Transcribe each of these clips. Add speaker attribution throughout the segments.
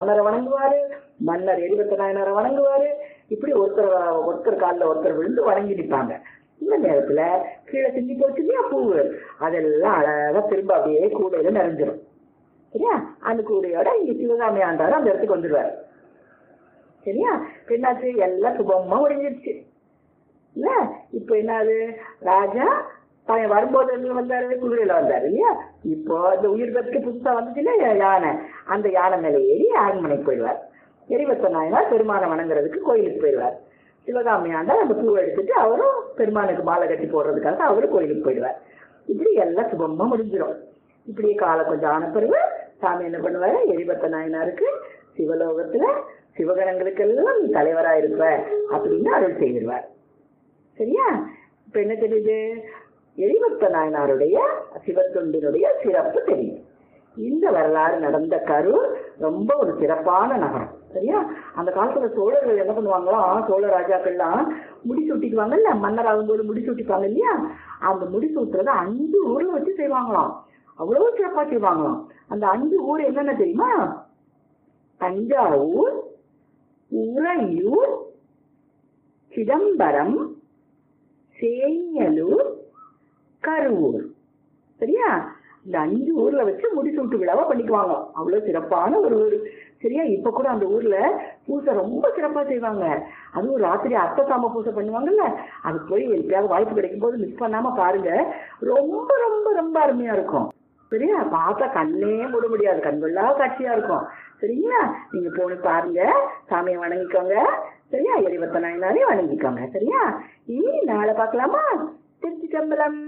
Speaker 1: மன்னரை வணங்குவாரு மன்னர் எரிபத்த நாயனரை வணங்குவாரு இப்படி ஒருத்தர் ஒருத்தர் காலில் ஒருத்தர் விழுந்து வணங்கி நிற்பாங்க இந்த நேரத்துல கீழே சிந்தி போச்சு இல்லையா பூவு அதெல்லாம் அழகா திரும்ப அப்படியே கூடையில நிறைஞ்சிரும் சரியா அந்த கூடையோட இங்க சிவகாமி ஆண்டாரு அந்த இடத்துக்கு வந்துடுவாரு சரியா இப்ப என்னாச்சு எல்லாம் சுபமா முடிஞ்சிருச்சு இல்ல இப்ப என்னது ராஜா பையன் வரும்போது எங்க வந்தாரு குதிரையில வந்தாரு இல்லையா இப்போ இந்த உயிர் பெற்று புதுசா வந்துச்சு இல்லையா யானை அந்த யானை மேல ஏறி அரண்மனைக்கு போயிடுவார் எரிவத்த நாயனார் பெருமானை வணங்குறதுக்கு கோயிலுக்கு போயிடுவார் சிவகாமி ஆண்டார் அந்த பூவை எடுத்துட்டு அவரும் பெருமானுக்கு மாலை கட்டி போடுறதுக்காக அவரும் கோயிலுக்கு போயிடுவார் இப்படி எல்லாம் சுபமா முடிஞ்சிடும் இப்படி காலம் கொஞ்சம் ஆன பிறகு சாமி என்ன பண்ணுவாரு எரிபத்த நாயனாருக்கு சிவலோகத்துல சிவகணங்களுக்கெல்லாம் நீ தலைவரா இருப்ப அப்படின்னு அருள் செய்திருவார் சரியா இப்ப என்ன தெரியுது எரிபத்த நாயனாருடைய சிவத்தொண்டினுடைய சிறப்பு தெரியும் இந்த வரலாறு நடந்த கரூர் ரொம்ப ஒரு சிறப்பான நகரம் சரியா அந்த காலத்துல சோழர்கள் என்ன பண்ணுவாங்களாம் சோழ ராஜாக்கள்லாம் முடி சூட்டிக்குவாங்கல்ல மன்னர் ஆகும்போது முடி சூட்டிப்பாங்க இல்லையா அந்த முடி சூட்டுறத அஞ்சு ஊர்ல வச்சு செய்வாங்களாம் அவ்வளவு சிறப்பா செய்வாங்களாம் அந்த அஞ்சு ஊர் என்னென்ன தெரியுமா தஞ்சாவூர் உறையூர் சிதம்பரம் சேங்கலூர் கரூர் சரியா இந்த அஞ்சு ஊர்ல வச்சு முடிசூட்டு விழாவா பண்ணிக்குவாங்க அவ்வளவு சிறப்பான ஒரு ஊர் சரியா இப்ப கூட அந்த ஊர்ல பூசை ரொம்ப சிறப்பா செய்வாங்க அதுவும் ராத்திரி அத்தை சாம பூசை பண்ணுவாங்கல்ல அது போய் எப்பயாவது வாய்ப்பு கிடைக்கும் போது மிஸ் பண்ணாம பாருங்க ரொம்ப ரொம்ப ரொம்ப அருமையா இருக்கும் சரியா பார்த்தா கண்ணே மூட முடியாது கண்கொள்ளா காட்சியா இருக்கும் சரிங்களா நீங்க போன பாருங்க சாமியை வணங்கிக்கோங்க சரியா எரிவத்த நாயனாரையும் வணங்கிக்கோங்க சரியா இனி நாளை பார்க்கலாமா திருச்சி சம்பளம்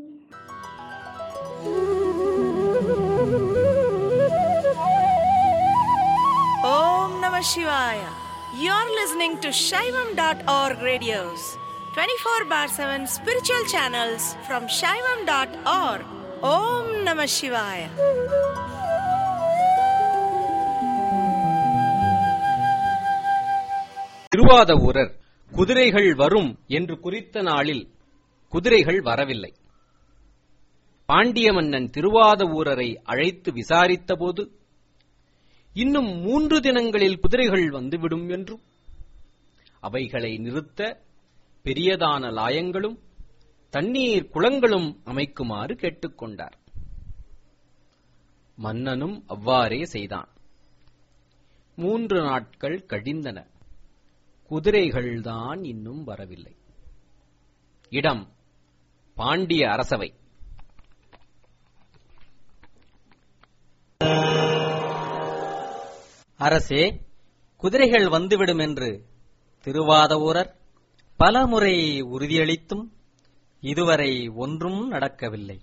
Speaker 2: Om Namah Shivaya. You're listening to Shaivam.org radios, 24 bar 7 spiritual channels from Shaivam.org. Om Namah Shivaya.
Speaker 3: திருவாத ஊரர் குதிரைகள் வரும் என்று குறித்த நாளில் குதிரைகள் வரவில்லை பாண்டிய மன்னன் திருவாத ஊரரை அழைத்து விசாரித்தபோது இன்னும் மூன்று தினங்களில் குதிரைகள் வந்துவிடும் என்றும் அவைகளை நிறுத்த பெரியதான லாயங்களும் தண்ணீர் குளங்களும் அமைக்குமாறு கேட்டுக்கொண்டார் மன்னனும் அவ்வாறே செய்தான் மூன்று நாட்கள் கழிந்தன குதிரைகள்தான் இன்னும் வரவில்லை இடம் பாண்டிய அரசவை
Speaker 4: அரசே குதிரைகள் வந்துவிடும் என்று திருவாதவூரர் பலமுறை உறுதியளித்தும் இதுவரை ஒன்றும் நடக்கவில்லை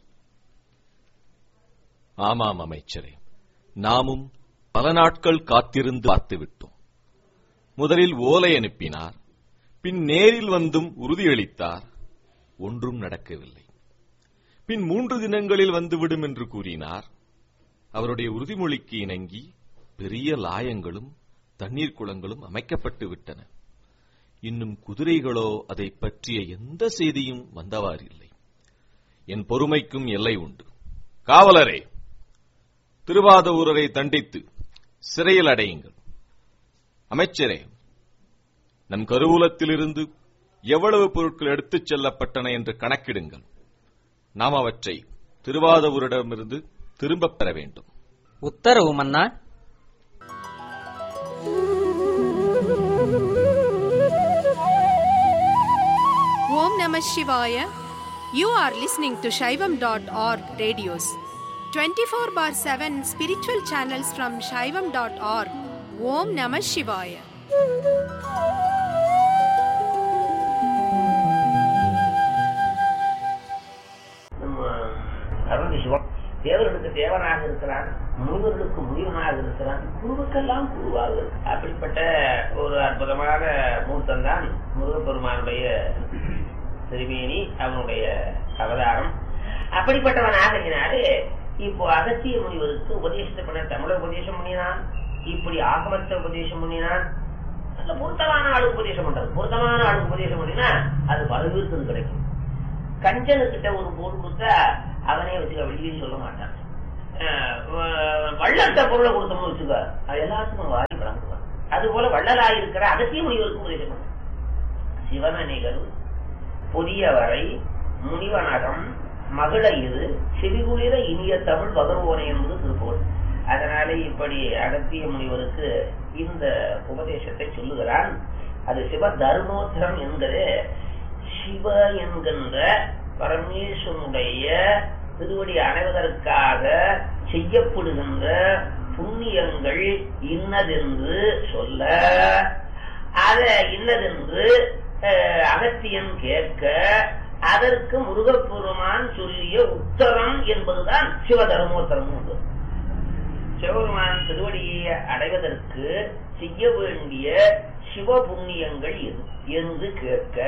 Speaker 5: ஆமாம் அமைச்சரே நாமும் பல நாட்கள் காத்திருந்து பார்த்துவிட்டோம் முதலில் ஓலை அனுப்பினார் பின் நேரில் வந்தும் உறுதியளித்தார் ஒன்றும் நடக்கவில்லை பின் மூன்று தினங்களில் வந்துவிடும் என்று கூறினார் அவருடைய உறுதிமொழிக்கு இணங்கி பெரிய லாயங்களும் தண்ணீர் குளங்களும் அமைக்கப்பட்டு விட்டன இன்னும் குதிரைகளோ அதை பற்றிய எந்த செய்தியும் வந்தவாறில்லை என் பொறுமைக்கும் எல்லை உண்டு காவலரே திருவாத ஊரரை தண்டித்து சிறையில் அடையுங்கள் அமைச்சரே நம் கருவூலத்திலிருந்து எவ்வளவு பொருட்கள் எடுத்துச் செல்லப்பட்டன என்று கணக்கிடுங்கள் நாம் அவற்றை திருவாதவூரிடமிருந்து திரும்பப் பெற வேண்டும்
Speaker 4: உத்தரவு மன்னா
Speaker 2: Om Namah Shivaya. You are listening to Shaivam.org radios. 24 bar 7 spiritual channels from Shaivam.org. Om Namah Shivaya.
Speaker 6: நம்ம அருள் சிவம் தேவர்களுக்கு தேவனாக இருக்கிறான் முனிவர்களுக்கு முனிவனாக இருக்கிறான் குருவுக்கெல்லாம் குருவாக இருக்கிறான். அப்படிப்பட்ட ஒரு அற்புதமான மூர்த்தம் தான் முருகப்பெருமானுடைய திருமேனி அவனுடைய அவதாரம் அப்படிப்பட்டவன் ஆகையினாலே இப்போ அகத்திய முனிவருக்கு உபதேசத்தை பண்ண தமிழ உபதேசம் பண்ணினான் இப்படி ஆகமத்தை உபதேசம் பண்ணினான் நல்ல பொருத்தமான ஆளு உபதேசம் பண்றது பொருத்தமான ஆளு உபதேசம் பண்ணினா அது பல பேருக்கு கிடைக்கும் கஞ்சனுக்கிட்ட ஒரு பொருள் கொடுத்தா அவனே வச்சுக்க வெளியே சொல்ல மாட்டான் அஹ் வ- வள்ளத்த பொருளை கொடுத்தோம்னு வச்சுக்க அது எல்லாத்துக்கும் வாரி அதுபோல வள்ளலாயிருக்கிற அகத்திய முனிவருக்கு உபதேசம் பண்ணார் சிவனணிகள் புதியவரை முனிவனகம் மகளயிறு செவிகுளிர இனிய தமிழ் பகர்வோனை என்பது திருப்பூர் அதனாலே இப்படி அகத்திய முனிவருக்கு இந்த உபதேசத்தை சொல்லுகிறான் அது சிவ தர்மோத்தரம் என்கிற சிவ என்கின்ற பரமேஸ்வனுடைய திருவடி அடைவதற்காக செய்யப்படுகின்ற புண்ணியங்கள் இன்னதென்று சொல்ல அத இன்னதென்று அஹ், அகத்தியன் கேட்க அதற்கு முருகப்பெருமான் சொல்லிய உத்தரம் என்பதுதான் சிவதர்மோத்தரம் என்பது சிவபெருமான் திருவடியை அடைவதற்கு செய்ய வேண்டிய சிவ புண்ணியங்கள் எது என்று கேட்க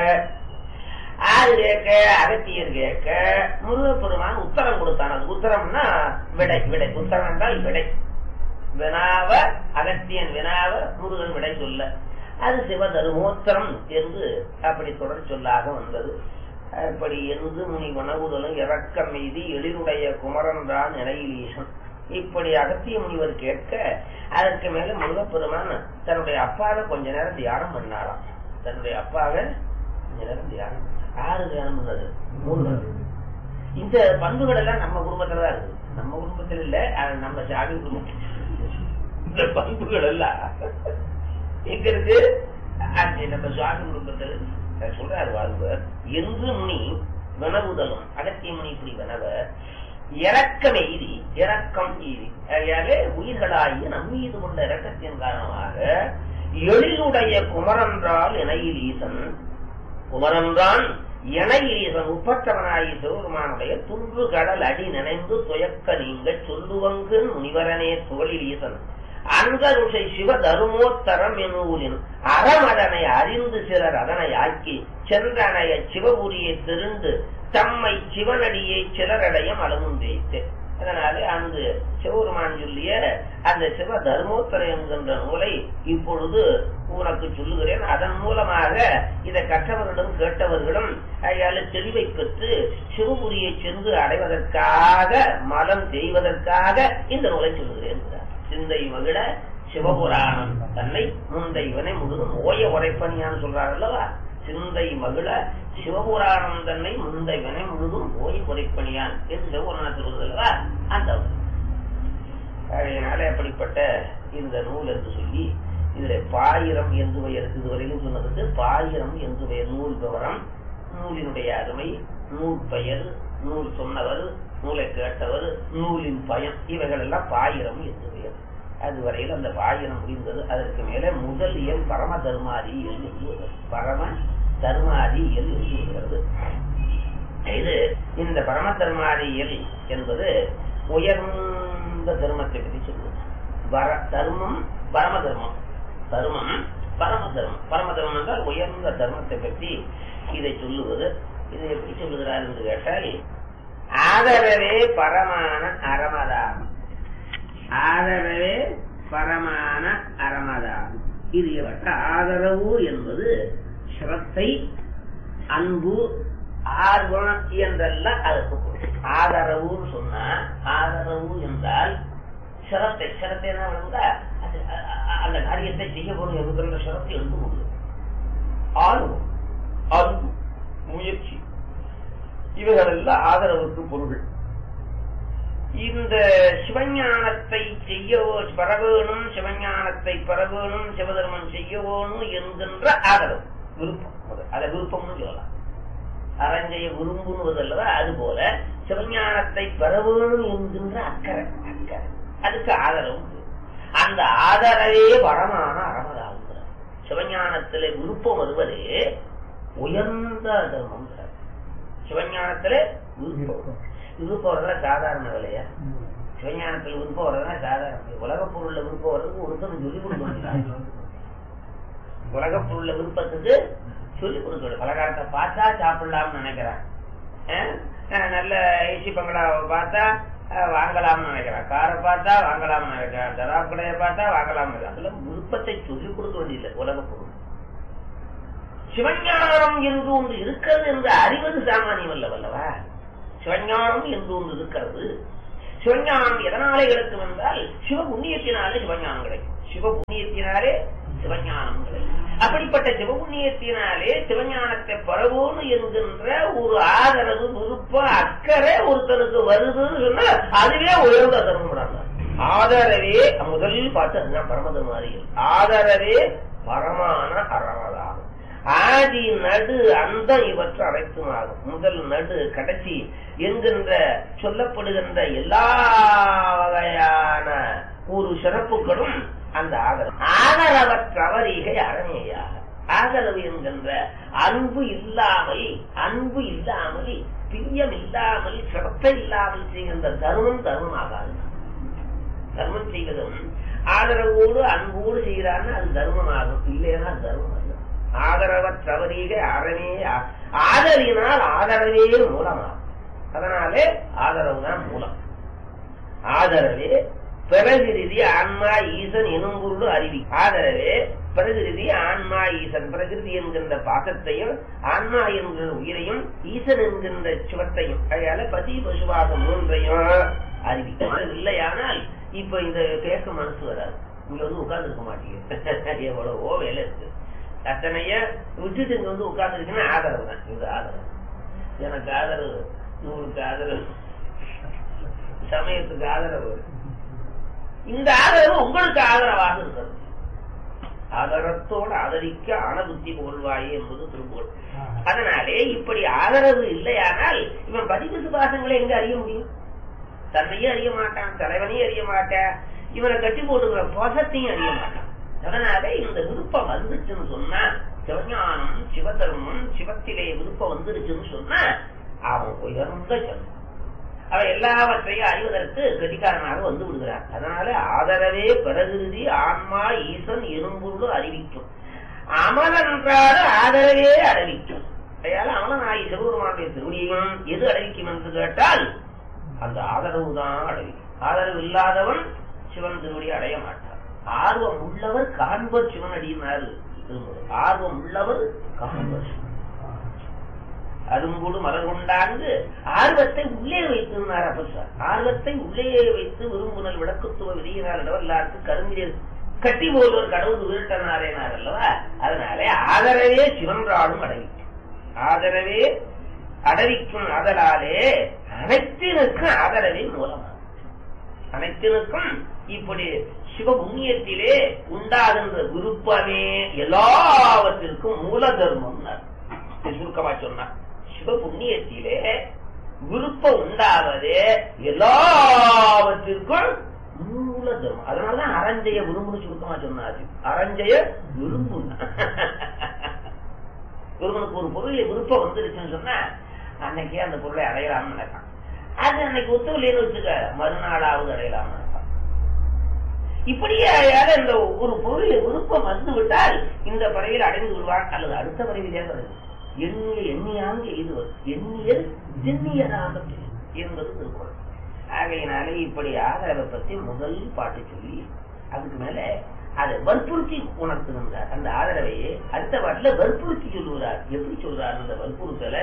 Speaker 6: ஆறு கேட்க அகத்தியர் கேட்க முருகப்பெருமான் உத்தரம் கொடுத்தான் அது உத்தரம்னா விடை விடை உத்தரம் என்றால் விடை வினாவ அகத்தியன் வினாவ முருகன் விடை சொல்ல அது சிவதருமோத்தரம் என்று அப்படி தொடர் சொல்லாக வந்தது அப்படி என்று முனி வனவுதலும் இறக்க மீதி எழிலுடைய குமரன்தான் நிலையிலீசன் இப்படி அகத்திய முனிவர் கேட்க அதற்கு மேல முருகப்பெருமான் தன்னுடைய அப்பாவை கொஞ்ச நேரம் தியானம் பண்ணாராம் தன்னுடைய அப்பாவை கொஞ்ச நேரம் தியானம் பண்ணார். ஆறு தியானம் பண்ணது மூணு நாள். இந்த பண்புகள் எல்லாம் நம்ம குடும்பத்துல தான் இருக்கு நம்ம குடும்பத்துல இல்ல அது நம்ம சாமி குடும்பம் இந்த பண்புகள் எல்லாம் எங்க இருக்கு அது நம்ம சுவாமி குடும்பத்தில் இருக்கு. சொல்றாரு வாழ்வர் என்று முனி வினவுதலும் அகத்திய முனி இப்படி வினவ இறக்கம் எய்தி இறக்கம் எய்தி ஆகையாலே உயிர்களாகிய நம் மீது கொண்ட இறக்கத்தின் காரணமாக எழிலுடைய குமரன்றால் இணையில் ஈசன் குமரன்றான் இணையிலீசன் உப்பற்றவனாகி சிவபெருமானுடைய துன்று கடல் அடி நினைந்து துயக்க நீங்க சொல்லுவங்கு முனிவரனே துகளில் ஈசன் அன்கருஷை சிவ தருமோத்தரம் என்னூரின் அறமதனை அறிந்து சிலர் அதனை ஆக்கி சென்றனைய சிவபுரியை திருந்து தம்மை சிவனடியை சிலரடைய மலமும் வைத்து அதனால அந்த சிவபெருமான் சொல்லிய அந்த சிவ தர்மோத்தரம் என்கின்ற நூலை இப்பொழுது உனக்கு சொல்லுகிறேன் அதன் மூலமாக இதை கற்றவர்களும் கேட்டவர்களும் அயால தெளிவை பெற்று சிவபுரியை சென்று அடைவதற்காக மலம் செய்வதற்காக இந்த நூலை சொல்லுகிறேன் என்கிறார். சிந்தை மகிழ சிவபுராணம் தன்னை முந்தை இவனை முழுதும் ஓய உரைப்பணியான்னு சொல்றார் அல்லவா சிந்தை மகிழ சிவபுராணம் தன்னை முந்தை வினை முழுதும் ஓய உரைப்பணியான் என்று சிவபுராணம் சொல்வது அல்லவா அந்த வரி. அதனால அப்படிப்பட்ட இந்த நூல் என்று சொல்லி இதுல பாயிரம் என்று பெயர் இதுவரையிலும் சொன்னதுக்கு பாயிரம் என்று பெயர் நூல் விவரம் நூலினுடைய அருமை நூல் பெயர் நூல் சொன்னவர் நூலை கேட்டவர் நூலின் பயன் இவைகள் எல்லாம் பாயிரம் என்று பெயர் அதுவரையில் அந்த பாயிரம் முடிந்தது அதற்கு மேலே முதல் இயல் பரம தர்மாதி இயல் என்று வருகிறது. பரம தர்மாதி இயல் என்று வருகிறது இது இந்த பரம தர்மாதியல் என்பது உயர்ந்த தர்மத்தை பற்றி சொல்லுவது வர தர்மம் பரம தர்மம் தர்மம் பரம தர்மம் பரம தர்மம் என்றால் உயர்ந்த தர்மத்தை பற்றி இதை சொல்லுவது இதை எப்படி சொல்லுகிறார் என்று கேட்டால் ஆதரவே பரமான அறமதாகும் ஆதரவே பரமான அறமதாகும் இது எவற்ற ஆதரவு என்பது சிரத்தை அன்பு ஆர்வம் என்றெல்லாம் அதுக்கு பொருள். ஆதரவுன்னு சொன்னா ஆதரவு என்றால் சிரத்தை சிரத்தை என்ன விழுந்தா அது அ- அ- அந்த காரியத்தை செய்ய போறது என்கின்ற சிரத்தை எழுந்து கொண்டு ஆர்வம் அன்பு முயற்சி இவைகளெல்லாம் ஆதரவுக்கு பொருள் இந்த சிவஞானத்தை செய்ய பெற வேணும் சிவஞானத்தை பெற வேணும் சிவதர்மம் செய்ய வேணும் என்கின்ற ஆதரவு விருப்பம் முதல். அதை விருப்பம்னு சொல்லலாம் அரஞ்செய்ய விரும்புவதல்லவா அது போல சிவஞானத்தை பெற வேணும் என்கின்ற அக்கறை அக்கறை அதுக்கு ஆதரவு உண்டு. அந்த ஆதரவே பரமான அறமதாகுங்கிறார் சிவஞானத்திலே விருப்பம் வருவதே உயர்ந்த தர்மம் சிவஞானத்திலே விருப்பம் விருப்பம் வர்றதா சாதாரண வேலையா சிவஞானத்தில் விருப்பம் வர்றதா சாதாரண உலக பொருள்ல விருப்பம் வர்றதுக்கு ஒருத்தர் சொல்லி கொடுக்க உலக பொருள்ல விருப்பத்துக்கு சொல்லி கொடுக்கணும் பலகாரத்தை பார்த்தா சாப்பிடலாம்னு நினைக்கிறேன் அஹ் அஹ் நல்ல ஏசி பங்களாவை பார்த்தா அஹ் வாங்கலாம்னு நினைக்கிறேன் காரை பார்த்தா வாங்கலாம்னு நினைக்கிறேன் தராப் கடையை பார்த்தா வாங்கலாம்னு நினைக்கிறேன் அதெல்லாம் விருப்பத்தை சொல்லி கொடுக்க வேண்டியதில்லை உலக பொருள் சிவஞானம் என்று ஒன்று இருக்கிறது என்று அறிவது சாமானியம் அல்லவல்லவா சிவஞானம் என்று ஒன்று இருக்கிறது சிவஞானம் எதனாலே கிடைக்கும் என்றால் சிவ புண்ணியத்தினாலே சிவஞானம் கிடைக்கும் சிவபுண்ணியத்தினாலே சிவஞானம் கிடைக்கும். அப்படிப்பட்ட சிவபுண்ணியத்தினாலே சிவஞானத்தை பரவோன்னு என்கின்ற ஒரு ஆதரவு விருப்பம் அக்கறை ஒருத்தருக்கு வருதுன்னு சொன்னா அதுவே உயர்ந்த தர்மம் ஆதரவே முதல் பாட்டு அதுதான் பரமதர்மாரிகள் ஆதரவே பரமான அறவதாகும் ஆதி நடு அந்த இவற்று அனைத்துமாகும் முதல் நடு கடைசி என்கின்ற சொல்லப்படுகின்ற எல்லா வகையான ஒரு சிறப்புகளும் அந்த ஆதரவு ஆதரவற்றவரிகை அறநேயாக ஆதரவு என்கின்ற அன்பு இல்லாமல் அன்பு இல்லாமல் பிரியம் இல்லாமல் சிரத்தை இல்லாமல் செய்கின்ற தர்மம் தர்மம் ஆகாது தர்மம் செய்வதும் ஆதரவோடு அன்போடு செய்கிறான்னு அது தர்மமாகும் இல்லைன்னா அது தர்மம் அல்ல ஆதரவற்றவரீக அறவே ஆ- ஆதரினால் ஆதரவே மூலமாகும் அதனாலே ஆதரவு தான் மூலம் ஆதரவே பிரகிருதி ஆன்மா ஈசன் எனும் பொருள் அறிவி ஆதரவே பிரகிருதி ஆன்மா ஈசன் பிரகிருதி என்கின்ற பாசத்தையும் ஆன்மா என்கிற உயிரையும் ஈசன் என்கின்ற சிவத்தையும் அதனால பதி பசுவாசம் மூன்றையும் அறிவிக்கும் இல்லையானால் இப்ப இந்த கேட்க மனசு வராது இங்க வந்து உட்கார்ந்து இருக்க மாட்டீங்க எவ்வளவோ வேலை இருக்கு அத்தனைய விட்டுட்டு இங்க வந்து உட்கார்ந்து இருக்குன்னா ஆதரவு தான் இது ஆதரவு எனக்கு ஆதரவு நூறுக்கு ஆதரவு சமயத்துக்கு ஆதரவு இந்த ஆதரவு உங்களுக்கு ஆதரவாக இருக்கிறது ஆதரத்தோடு ஆதரிக்க ஆனபுத்தி போல்வாயே என்பது திருப்பூர் அதனாலே இப்படி ஆதரவு இல்லையானால் இவன் பதிவு சுபாசங்களை எங்க அறிய முடியும் தன்னையும் அறிய மாட்டான் தலைவனையும் அறிய மாட்டான் இவனை கட்டி போட்டுக்கிற பாசத்தையும் அறிய மாட்டான் அதனால இந்த விருப்பம் வந்துச்சுன்னு சொன்னா சிவஞானம் சிவதர்மம் சிவத்திலே விருப்பம் வந்துருச்சுன்னு சொன்னா அவன் உயர்ந்த ஜன்மம் அவன் எல்லாவற்றையும் அறிவதற்கு கெட்டிக்காரனாக வந்து விடுகிறான் அதனால ஆதரவே பிரகிருதி ஆன்மா ஈசன் எறும்பொருள் அறிவிக்கும் அமலன்றாடு ஆதரவே அறிவிக்கும் அதனால அமலனாகி சிவபெருமானுடைய திருவடியையும் எது அறிவிக்கும் என்று கேட்டால் அந்த ஆதரவு தான் அடையும் ஆதரவு இல்லாதவன் சிவன் திருவடி அடைய மாட்டான் ஆர்வம் உள்ளவர் காண்பர் சிவன் அடியினார் ஆர்வம் உள்ளவர் காண்பர் சிவன் அரும்புடு மலர் கொண்டாந்து ஆர்வத்தை உள்ளே வைத்திருந்தார் அப்ப ஆர்வத்தை உள்ளே வைத்து விரும்புதல் விளக்குத்துவ விதியினால் இடவல்லாருக்கு கருங்கில் கட்டி போல்வர் கடவுள் வீட்டனாரேனார் அல்லவா அதனாலே ஆதரவே சிவன்றாலும் அடைவிக்கும் ஆதரவே அடவிக்கும் ஆதலாலே அனைத்தினுக்கும் ஆதரவே மூலமாகும் அனைத்தினுக்கும் இப்படி சிவபுண்ணியத்திலே உண்டாகின்ற விருப்பமே எல்லாவற்றிற்கும் மூல தர்மம் சுருக்கமா சொன்னார் சிவபுண்ணியத்திலே விருப்பம் உண்டாவது எல்லாவற்றிற்கும் மூல தர்மம் அதனாலதான் அரஞ்சய விரும்புன்னு சுருக்கமா சொன்னாரு அரஞ்சய விரும்பு ஒருவனுக்கு ஒரு பொருளில் விருப்பம் வந்துருச்சுன்னு சொன்னா அன்னைக்கே அந்த பொருளை அடையலாம்னு நினைப்பான் அது அன்னைக்கு ஒத்துவில்லைன்னு வச்சுக்க மறுநாளாவது அடையலாம்னு நினைப்பான் இப்படியே யாரும் இந்த ஒரு பொருளில் விருப்பம் வந்து விட்டால் இந்த பறவையில் அடைந்து விடுவான் அல்லது அடுத்த பறவையிலே வருது எண்ணிய எண்ணியாங்க இது எண்ணியது எண்ணியதாக என்பது திருக்குறள் ஆகையினாலே இப்படி ஆதரவை பத்தி முதல் பாட்டு சொல்லி அதுக்கு மேல அதை வற்புறுத்தி உணர்த்துகின்றார் அந்த ஆதரவையே அடுத்த பாட்டுல வற்புறுத்தி சொல்லுகிறார் எப்படி சொல்றார் அந்த வற்புறுத்தல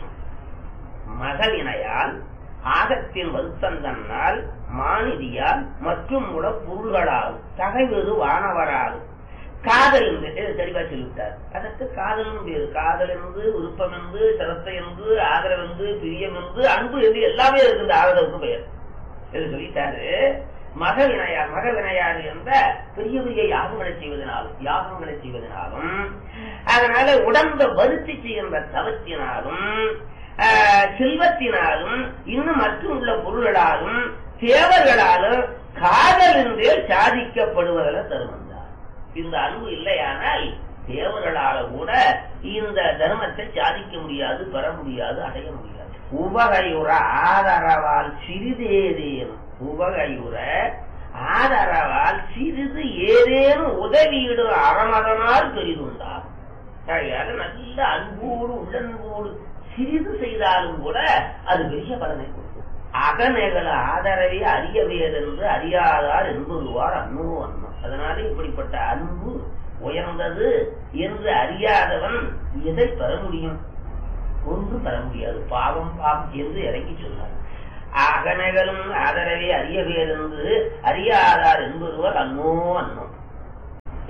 Speaker 6: மகளினையால் ஆகத்தின் வருத்தந்தன்னால் மாநிதியால் மற்றும் உட பொருள்களால் தகைவெறு வானவரால் காதல் என்று இதை தெளிவா சொல்லிவிட்டார் அதற்கு காதலும் வேறு காதல் என்று விருப்பம் என்று சிரத்தை என்று ஆதரவு என்று பிரியம் என்று அன்பு என்று எல்லாமே இருக்குது ஆதரவுக்கு பெயர் இது சொல்லிட்டாரு மக வினையார் மக வினையார் என்ற பெரிய பெரிய யாகங்களை செய்வதனாலும் யாகங்களை செய்வதனாலும் அதனால உடம்ப வருத்தி செய்கின்ற தவத்தினாலும் ஆஹ், செல்வத்தினாலும் இன்னும் மற்றும் உள்ள பொருள்களாலும் தேவர்களாலும் காதல் என்றே சாதிக்கப்படுவதில் தருமம் தான் இந்த அன்பு இல்லையானால் தேவர்களால கூட இந்த தர்மத்தை சாதிக்க முடியாது பெற முடியாது அடைய முடியாது உபகையுற ஆதரவால் சிறிதேதேனும் உபகையுற ஆதரவால் சிறிது ஏதேனும் உதவியிடும் அறமதனால் பெரிதுண்டாகும் ஆகையால நல்ல அன்போடு உள்ளன்போடு சிறிது செய்தாலும் கூட அது பெரிய பலனை கொடுக்கும் அகநேகல ஆதரவே அறியவேதென்று அறியாதார் என்பதுவார் அன்பு அன்னம் அதனால இப்படிப்பட்ட அன்பு உயர்ந்தது என்று அறியாதவன் எதை பெற முடியும் ஒன்றும் பெற முடியாது பாவம் பாவம் என்று இறங்கி சொன்னார் அகநகலும் ஆதரவே அறியவேதென்று அறியாதார் என்பதுவர் அன்னோ அன்னம்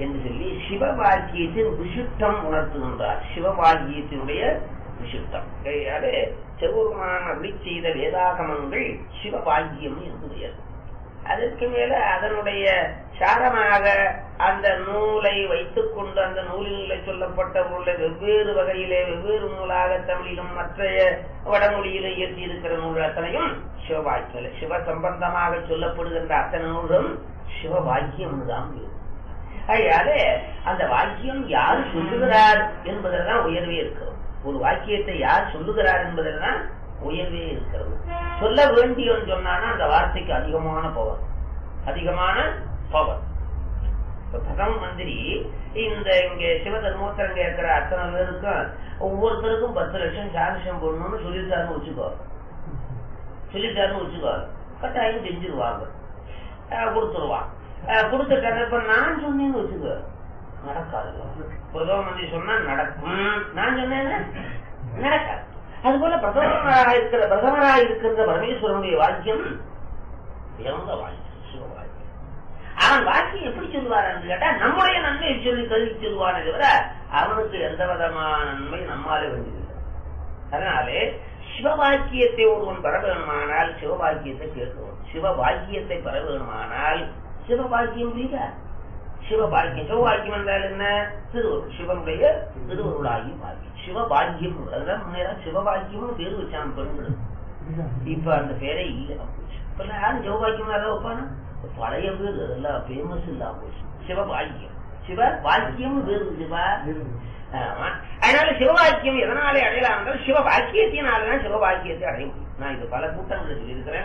Speaker 6: என்று சொல்லி சிவபாக்கியத்தின் விசிஷ்டம் உணர்த்துகின்றார் சிவபாக்கியத்தினுடைய விசிஷ்டம் அது செவ்வருமான அருளி செய்த வேதாகமங்கள் சிவபாக்கியம் என்று பெயர் அதற்கு மேல அதனுடைய சாரமாக அந்த நூலை வைத்துக் கொண்டு அந்த நூலிலே சொல்லப்பட்ட பொருளை வெவ்வேறு வகையிலே வெவ்வேறு நூலாக தமிழிலும் மற்ற வடமொழியிலும் இயற்றி இருக்கிற நூல் அத்தனையும் சிவபாக்கியம் சிவ சம்பந்தமாக சொல்லப்படுகின்ற அத்தனை நூலும் சிவபாக்கியம் தான் அதனால அந்த வாக்கியம் யார் சொல்லுகிறார் என்பதில் தான் உயர்வே இருக்கிறது ஒரு வாக்கியத்தை யார் சொல்லுகிறார் என்பதில் தான் உயர்வே இருக்கிறது சொல்ல வேண்டியவன் சொன்னானா அந்த வார்த்தைக்கு அதிகமான பவர் அதிகமான பவர் இப்ப பிரதம மந்திரி இந்த இங்க சிவதர்மோத்தரம் கேட்கிற அத்தனை பேருக்கும் ஒவ்வொருத்தருக்கும் பத்து லட்சம் சாங்ஷன் போடணும்னு சொல்லிட்டாருன்னு வச்சுக்கோ சொல்லிட்டாருன்னு வச்சுக்கோ கட்டாயம் செஞ்சிருவாங்க அஹ் கொடுத்துருவான் அஹ் கொடுத்துட்டாங்க இப்ப நான் சொன்னேன்னு வச்சுக்கோ நடக்காது பிரதம மந்திரி சொன்னா நடக்கும் நான் சொன்னேன்னா நடக்காது அது போல பிரதமராக இருக்கிற பிரதமராக இருக்கின்ற பரமேஸ்வரனுடைய வாக்கியம் உயர்ந்த வாக்கியம் சிவ வாக்கியம் அவன் வாக்கியம் எப்படி சொல்லுவார் என்று கேட்டா நம்முடைய நன்மையை சொல்லி கல்வி சொல்லுவானே தவிர அவனுக்கு எந்த விதமான நன்மை நம்மாலே வேண்டியதில்லை அதனாலே சிவபாக்கியத்தை ஒருவன் பெற வேணுமானால் சிவபாக்கியத்தை கேட்கணும் சிவபாக்கியத்தை பெற வேணுமானால் சிவபாக்கியம் புரியுதா சிவபாக்கியம் சிவபாக்கியம் என்றால் என்ன திருவருள் சிவனுடைய திருவருளாகி பாக்கியம் சிவபாக்கியம் அதுதான் முன்னேறம் சிவபாக்கியம்னு பேர் வச்சான் பெண்களுக்கு இப்ப அந்த பேரே இல்ல இப்ப யாரும் சிவபாக்கியம் யாராவது வைப்பானா பழைய பேர் அதெல்லாம் ஃபேமஸ் இல்லாம போச்சு சிவபாக்கியம் சிவ பாக்கியம் பேர் சிவா ஆமா. அதனால சிவபாக்கியம் எதனாலே அடையலாம் என்றால் சிவபாக்கியத்தினாலதான் சிவபாக்கியத்தை அடைய முடியும் நான் இது பல கூட்டங்களில் சொல்லியிருக்கிறேன்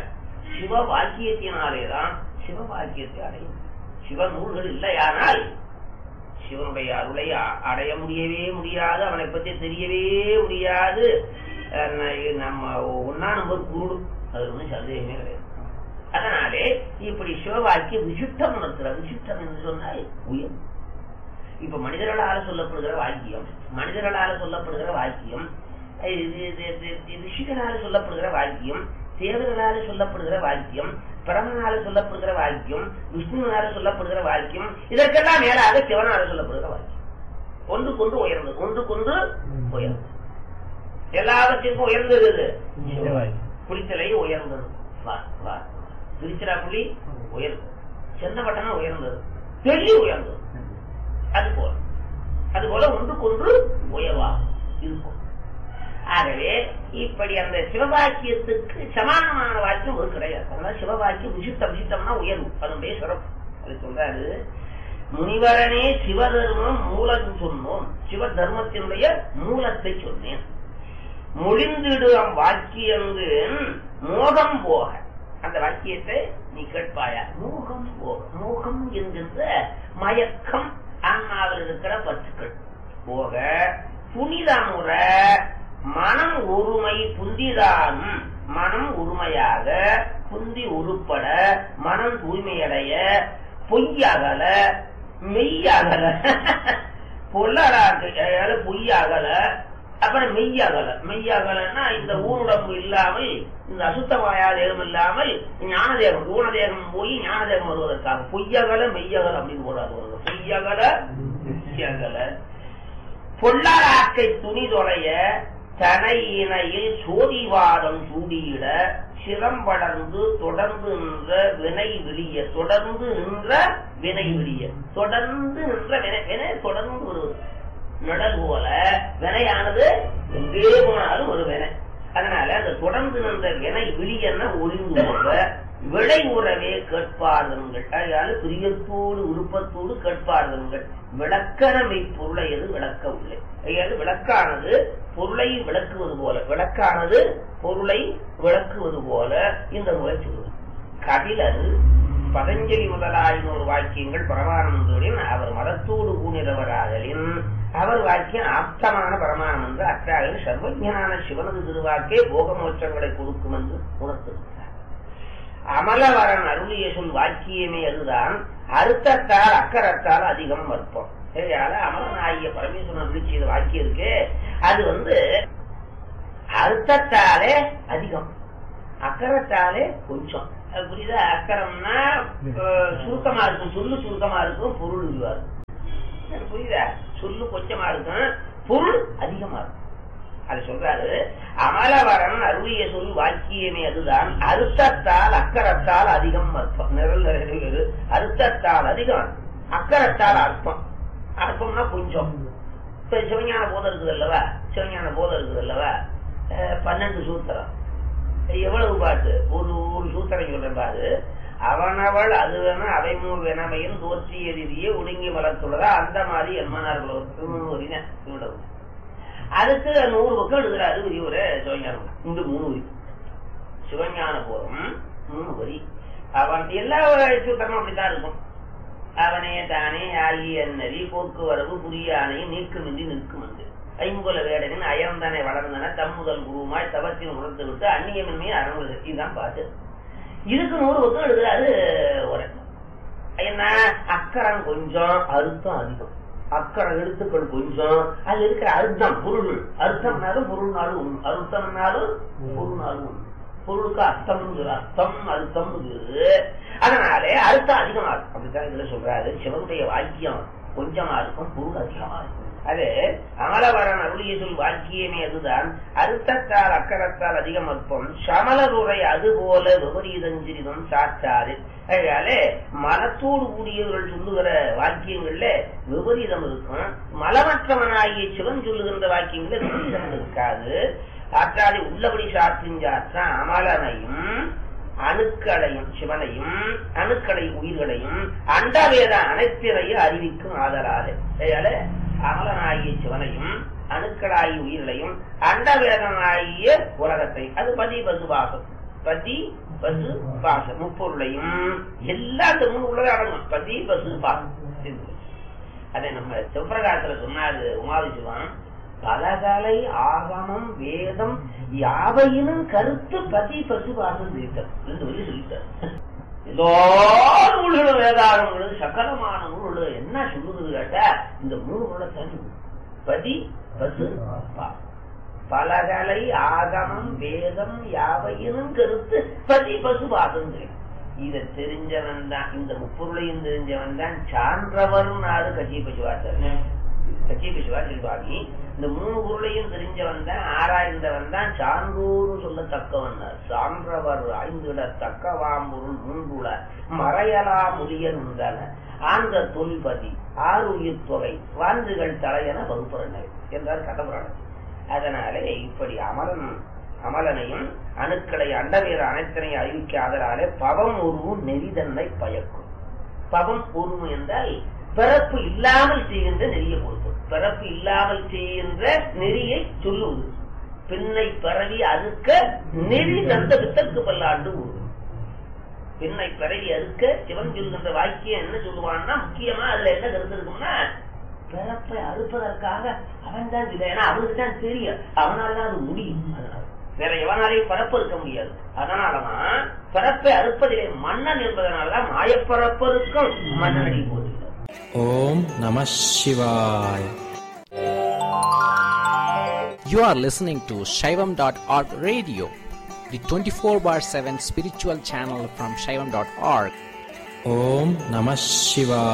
Speaker 6: சிவபாக்கியத்தினாலேதான் சிவபாக்கியத்தை அடைய முடியும் சிவ நூல்கள் இல்லையானால் சிவனுடைய அருளை அ- அடைய முடியவே முடியாது அவனை பத்தி தெரியவே முடியாது அஹ் ந- நம்ம ஒன்னா நம்பர் குருடு அது ஒன்றும் சந்தேகமே கிடையாது அதனாலே இப்படி சிவவாக்கிய விசிஷ்டம் உணர்த்துற விசிஷ்டம் என்று சொன்னால் உயர் இப்ப மனிதர்களால சொல்லப்படுகிற வாக்கியம் மனிதர்களால சொல்லப்படுகிற வாக்கியம் இது- இது- இது- இது ரிஷிகளால சொல்லப்படுகிற வாக்கியம் தேவர்களால சொல்லப்படுகிற வாக்கியம் பிரமனால சொல்லப்படுகிற வாக்கியம் விஷ்ணுனால சொல்லப்படுகிற வாக்கியம் இதற்கெல்லாம் மேலாக சிவனால சொல்லப்படுகிற வாக்கியம் ஒன்று கொண்டு உயர்ந்தது ஒன்று கொண்டு உயர்ந்தது எல்லாவற்றிற்கும் உயர்ந்தது இது குளித்தலை உயர்ந்தது வா, வா. திருச்சிராப்பள்ளி உயர்ந்தது சென்னப்பட்டணம் உயர்ந்தது டெல்லி உயர்ந்தது அது போல அது போல ஒன்றுக்கொன்று உயர்வா இருக்கும் ஆகவே இப்படி அந்த சிவபாக்கியத்துக்கு சமானமான வாக்கியம் ஒரு கிடையாது அதனால சிவபாக்கியம் விசிஷ்ட விசிஷ்டம்னா உயர்வு அதனுடைய சிறப்பு அது சொல்றாரு முனிவரனே சிவதர்மம் மூலம் சொன்னோம் சிவ தர்மத்தினுடைய மூலத்தை சொன்னேன் மொழிந்திடும் வாக்கியங்கு மோகம் போக அந்த வாக்கியத்தை நீ கேட்பாயா மோகம் போக மோகம் என்கின்ற மயக்கம் ஆன்மாவில் இருக்கிற பற்றுக்கள் போக புனிதமுற மனம் ஒருமை புந்திதானும் மனம் உரிமையாக புந்தி உருப்பட மனம் தூய்மையடைய பொய்யகல மெய்யகல பொல்லராக்கு அதாவது பொய்யகல அப்புறம் மெய்யகல மெய்யகலன்னா இந்த ஊனுடம்பு இல்லாமல் இந்த அசுத்தமாயா தேகம் இல்லாமல் ஞானதேகம் ஊனதேகம் போய் ஞானதேகம் வருவதற்காக பொய்யகல மெய்யகல அப்படின்னு போடாது பொய்யகல மெய்யகல பொல்லாராக்கை துணி தொலைய தனையினையில் சோதிவாதம் சூடியிட சிரம்படர்ந்து தொடர்ந்து நின்ற வினை விழிய தொடர்ந்து நின்ற வினை விழிய தொடர்ந்து நின்ற வினை வினை தொடர்ந்து வருவது நிழல் போல வினையானது எங்கே போனாலும் ஒரு வினை அதனால அந்த தொடர்ந்து நின்ற வினை விழியென்ன ஒளிந்து போக விளை உறவே கேட்பார்கள் அதனால பிரியத்தோடு விருப்பத்தோடு கேட்பார்கள் விளக்கணமை பொருளை எது விளக்க உள்ளே அதாவது விளக்கானது பொருளை விளக்குவது போல விளக்கானது பொருளை விளக்குவது போல இந்த முறை சொல்வது கபிலர் பதஞ்சலி முதலாயினோர் வாக்கியங்கள் பரமானந்தோடின் அவர் மதத்தோடு கூடியவராகலின் அவர் வாக்கியம் ஆப்தமான பரமானம் என்று அற்றாக சர்வஜனான சிவனது திருவாக்கே போகமோட்சங்களை கொடுக்கும் என்று உணர்த்துகிறார் அமலவரன் அருளிய சொல் வாக்கியமே அதுதான் அறுத்தத்தால் அக்கரத்தால் அதிகம் வற்பம் சரியால அமலனாகிய பரமேஸ்வரன் அருளி செய்த வாக்கியம் இருக்கு அது வந்து அர்த்தத்தாலே அதிகம் அக்கரத்தாலே கொஞ்சம் அது புரியுதா அக்கரம்னா அஹ், சுருக்கமா இருக்கும் சொல்லு சுருக்கமா இருக்கும் பொருள் இதுவா இருக்கும் எனக்கு புரியுதா சொல்லு கொஞ்சமா இருக்கும் பொருள் அதிகமா இருக்கும் அது சொல்றாரு அமலவரன் அருளிய சொல் வாக்கியமே அதுதான் அறுத்தத்தால் அக்கரத்தால் அதிகம் அர்த்தம் நிரல் நிறைவேறு அறுத்தத்தால் அதிகம் அக்கரத்தால் அர்த்தம் அர்த்தம்னா கொஞ்சம் இப்ப சிவஞான போதம் இருக்குது அல்லவா சிவஞான போதம் இருக்குது அல்லவா அஹ் பன்னெண்டு சூத்திரம் எவ்வளவு பாட்டு ஒரு ஒரு சூத்திரம் சொல்றேன் பாரு அவனவள் அதுவென அவை மூ வெனமையும் தோற்றிய ரீதியே ஒடுங்கி வளர்த்துள்ளதா அந்த மாதிரி என்மனார்கள் இவ்வளவு அதுக்கு நூறு பக்கம் எழுதுறாரு விரிவுரை சிவஞானம் இந்த மூணு வரி சிவஞான போதும் மூணு வரி அவன் எல்லா சூத்திரமும் அப்படித்தான் இருக்கும் அவனே தானே ஆகிய நெறி போக்குவரவு புரியானை நீக்குமின்றி நிற்கும் என்று ஐம்புல வேடனின் அயர்ந்தனை வளர்ந்தன தம்முதல் குருமாய் தவத்தின் உணர்ந்து விட்டு அந்நியமின்மையை அறங்குறது இதுதான் பாட்டு இதுக்கு நூறு பக்கம் எழுதுறாரு ஒரு என்ன அக்கறம் கொஞ்சம் அழுத்தம் அதிகம் அக்கற எழுத்துக்கள் கொஞ்சம் அதுல இருக்கிற அர்த்தம் பொருள் அர்த்தம்னாலும் பொருள்னாலும் ஒண்ணு அர்த்தம்னாலும் பொருள்னாலும் ஒண்ணு பொருளுக்கு அர்த்தம் அர்த்தம் அர்த்தம் அதனாலே அர்த்தம் அதிகமா இருக்கும் அப்படித்தான் இதுல சொல்றாரு சிவனுடைய வாக்கியம் கொஞ்சமா இருக்கும் பொருள் அதிகமா இருக்கும் அது அமலவரன் அருளிய சொல் வாக்கியமே அதுதான் அர்த்தத்தால் அக்கரத்தால் அதிகம் அற்பம் சமலருரை அதுபோல விபரீதஞ்சிரிதம் சாற்றாது அதனாலே மனத்தோடு கூடியவர்கள் சொல்லுகிற வாக்கியங்கள்ல விபரீதம் இருக்கும் மலமற்றவனாகிய சிவன் சொல்லுகின்ற வாக்கியங்கள்ல விபரீதம் இருக்காது ஆற்றாது உள்ளபடி சாற்றிஞ்சாற்ற அமலனையும் அணுக்களையும் சிவனையும் அணுக்களை உயிர்களையும் அண்டவேத அனைத்தினையும் அறிவிக்கும் ஆதலாறு அதனால அமலனாகிய சிவனையும் அணுக்களாகிய உயிர்களையும் அண்டவேதனாகிய உலகத்தை அது பதி பசுபாசம் பதி பசு பாசம் முப்பொருளையும் எல்லா இந்த மூணு உள்ளதை அடங்கும் பதி பசு பாசம் அதை நம்ம சிவபிரகாசத்துல சொன்னாரு உமாவி சிவன் பலகலை ஆகமம் வேதம் யாவையினும் கருத்து பதி பசு பாசம் சொல்லிட்டார் ரெண்டு வழி சொல்லிட்டார் எல்லா நூல்களும் வேதாகங்களும் சகலமான நூல்களும் என்ன சொல்லுது கேட்டா இந்த மூணு நூலை தனி பதி பசு பாசம் பலகலை ஆகமம் வேதம் யாவையினும் கருத்து பதி பசு பாசம் இத தெரிஞ்சவன் தான் இந்த முப்பொருளையும் தெரிஞ்சவன் தான் சான்றவர் நாடு கட்சி பசுவாசர் கட்சி பசுவாசல் சுவாமி இந்த மூணு பொருளையும் தெரிஞ்சவன் தான் ஆராய்ந்தவன் தான் சான்றோரு சொல்லத்தக்கவன் சான்றவர் ஐந்துட தக்கவாம் பொருள் மூன்றுல மறையலா முதியன் உண்டான ஆந்த தொல்பதி ஆறு உயிர் தொகை வாந்துகள் தலையென வகுப்புறனர் என்றார் கடவுராணர் அதனாலே இப்படி அமலன் அமலனையும் அணுக்களை அண்டவேற அனைத்தனையும் அறிவிக்காதனாலே பவம் உருவும் நெறிதன்னை பயக்கும் பவம் உருவும் என்றால் பிறப்பு இல்லாமல் செய்கின்ற நெறியை கொடுப்பது பிறப்பு இல்லாமல் செய்கின்ற நெறியை சொல்லுவது பின்னை பரவி அறுக்க நெறி தந்த வித்தற்கு பல்லாண்டு ஊரும் பின்னை பரவி அறுக்க சிவன் சொல்கின்ற வாக்கியம் என்ன சொல்லுவான்னா முக்கியமா அதுல என்ன கருத்து இருக்கும்னா பிறப்பை அறுப்பதற்காக அவன் தான் இல்லை ஏன்னா அவனுக்கு தான் தெரியும் அவனால்தான் அது முடியும் அதனால வேற எவனாலையும் பரப்பு இருக்க முடியாது அதனாலதான் பிறப்பை அறுப்பதிலே மன்னன் என்பதனாலதான் மாயப்பரப்பருக்கும் மன்னனடி போதுகிறார்
Speaker 7: ஓம் நம சிவாய
Speaker 3: You are listening to Shaivam.org radio, the 24 bar 7 spiritual channel from Shaivam.org.
Speaker 7: ஓம் நம சிவாய